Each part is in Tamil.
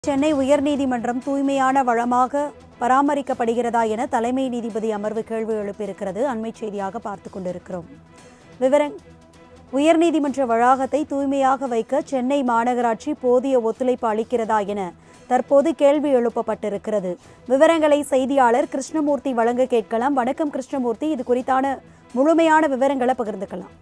சென்னை உயர்நீதிமன்றம் தூய்மையான வளமாக பராமரிக்கப்படுகிறதா என தலைமை நீதிபதி அமர்வு கேள்வி எழுப்பியிருக்கிறது அண்மைச் செய்தியாக பார்த்து கொண்டிருக்கிறோம் விவரங் உயர்நீதிமன்ற வளாகத்தை தூய்மையாக வைக்க சென்னை மாநகராட்சி போதிய ஒத்துழைப்பு அளிக்கிறதா என தற்போது கேள்வி எழுப்பப்பட்டிருக்கிறது விவரங்களை செய்தியாளர் கிருஷ்ணமூர்த்தி வழங்க கேட்கலாம் வணக்கம் கிருஷ்ணமூர்த்தி இது குறித்தான முழுமையான விவரங்களை பகிர்ந்துக்கலாம்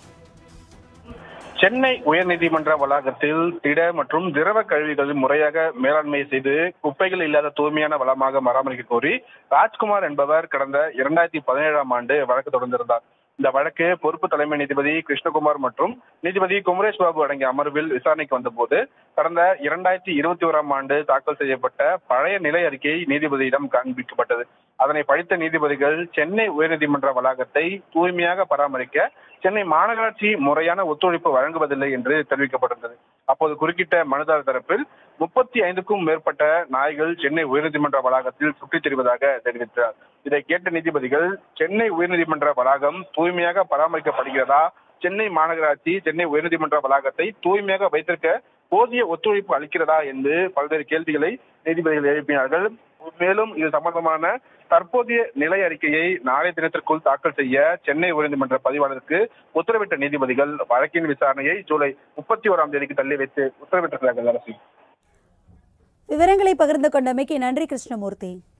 சென்னை உயர்நீதிமன்ற வளாகத்தில் திட மற்றும் திரவ கழிவுகள் முறையாக மேலாண்மை செய்து குப்பைகள் இல்லாத தூய்மையான வளமாக பராமரிக்க கோரி ராஜ்குமார் என்பவர் கடந்த இரண்டாயிரத்தி பதினேழாம் ஆண்டு வழக்கு தொடர்ந்திருந்தார் இந்த வழக்கு பொறுப்பு தலைமை நீதிபதி கிருஷ்ணகுமார் மற்றும் நீதிபதி குமரேஷ் பாபு அடங்கிய அமர்வில் விசாரணைக்கு வந்தபோது கடந்த இரண்டாயிரத்தி இருபத்தி ஓராம் ஆண்டு தாக்கல் செய்யப்பட்ட பழைய நிலை அறிக்கை நீதிபதியிடம் காண்பிக்கப்பட்டது அதனை படித்த நீதிபதிகள் சென்னை உயர்நீதிமன்ற வளாகத்தை தூய்மையாக பராமரிக்க சென்னை மாநகராட்சி முறையான ஒத்துழைப்பு வழங்குவதில்லை என்று தெரிவிக்கப்பட்டிருந்தது அப்போது குறுக்கிட்ட மனுதாரர் தரப்பில் முப்பத்தி ஐந்துக்கும் மேற்பட்ட நாய்கள் சென்னை உயர்நீதிமன்ற வளாகத்தில் சுற்றித் திரிவதாக தெரிவித்தார் இதை கேட்ட நீதிபதிகள் சென்னை உயர்நீதிமன்ற வளாகம் தூய்மையாக பராமரிக்கப்படுகிறதா சென்னை மாநகராட்சி சென்னை உயர்நீதிமன்ற வளாகத்தை தூய்மையாக வைத்திருக்க போதிய ஒத்துழைப்பு அளிக்கிறதா என்று பல்வேறு கேள்விகளை நீதிபதிகள் எழுப்பினார்கள் மேலும் இது சம்பந்தமான தற்போதைய நிலை அறிக்கையை நாளை தினத்திற்குள் தாக்கல் செய்ய சென்னை உயர்நீதிமன்ற பதிவாளருக்கு உத்தரவிட்ட நீதிபதிகள் வழக்கின் விசாரணையை ஜூலை முப்பத்தி ஓராம் தேதிக்கு தள்ளி வைத்து உத்தரவிட்டிருக்கிறார்கள் அரசு விவரங்களை பகிர்ந்து கொண்டமைக்கு நன்றி கிருஷ்ணமூர்த்தி